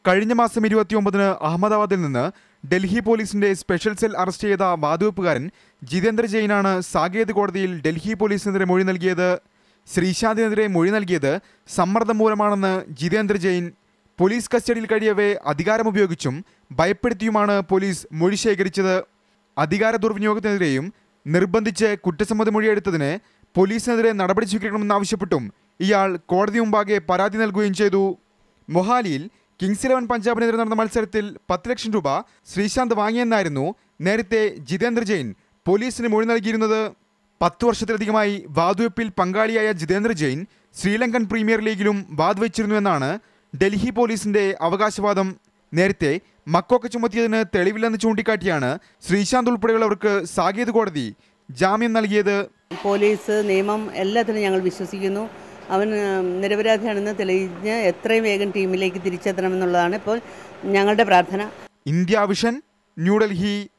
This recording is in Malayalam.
കഴിഞ്ഞ മാസം ഇരുപത്തിയൊമ്പതിന് അഹമ്മദാബാദിൽ നിന്ന് ഡൽഹി പോലീസിന്റെ സ്പെഷ്യൽ സെൽ അറസ്റ്റ് ചെയ്ത വാതുവെപ്പുകാരൻ ജിതേന്ദ്ര ജെയിനാണ് സാകേത് കോടതിയിൽ ഡൽഹി പോലീസിനെതിരെ മൊഴി നൽകിയത് ശ്രീശാന്തിനെതിരെ മൊഴി നൽകിയത് സമ്മർദ്ദം മൂലമാണെന്ന് ജിതേന്ദ്ര ജെയിൻ പോലീസ് കസ്റ്റഡിയിൽ കഴിയവേ അധികാരമുപയോഗിച്ചും ഭയപ്പെടുത്തിയുമാണ് പോലീസ് മൊഴി ശേഖരിച്ചത് അധികാര ദുർവിനിയോഗത്തിനെതിരെയും നിർബന്ധിച്ച് കുറ്റസമ്മത മൊഴിയെടുത്തതിന് പോലീസിനെതിരെ നടപടി സ്വീകരിക്കണമെന്നാവശ്യപ്പെട്ടും ഇയാൾ കോടതി മുമ്പാകെ പരാതി നൽകുകയും ചെയ്തു മൊഹാലിയിൽ കിങ്സ് ഇലവൻ പഞ്ചാബിനെതിരെ നടന്ന മത്സരത്തിൽ പത്ത് ലക്ഷം രൂപ ശ്രീശാന്ത് വാങ്ങിയെന്നായിരുന്നു നേരത്തെ ജിതേന്ദ്ര ജെയിൻ പോലീസിന് മൊഴി നൽകിയിരുന്നത് പത്തു വർഷത്തിലധികമായി വാതുവെപ്പിൽ പങ്കാളിയായ ജിതേന്ദ്ര ജെയിൻ ശ്രീലങ്കൻ പ്രീമിയർ ലീഗിലും വാതുവെച്ചിരുന്നുവെന്നാണ് ഡൽഹി പോലീസിന്റെ അവകാശവാദം നേരത്തെ മക്കൊക്കെ ചുമത്തിയതിന് തെളിവില്ലെന്ന് ചൂണ്ടിക്കാട്ടിയാണ് ശ്രീശാന്ത് ഉൾപ്പെടെയുള്ളവർക്ക് സാകേത് കോടതി ജാമ്യം നൽകിയത് പോലീസ് നിയമം എല്ലാത്തിനും ഞങ്ങൾ വിശ്വസിക്കുന്നു അവൻ ഉം, നിരപരാധിയാണെന്ന് തെളിഞ്ഞ് എത്രയും വേഗം ടീമിലേക്ക് തിരിച്ചെത്തണമെന്നുള്ളതാണ് ഇപ്പോൾ ഞങ്ങളുടെ പ്രാർത്ഥന ഇന്ത്യ വിഷൻ ന്യൂഡൽഹി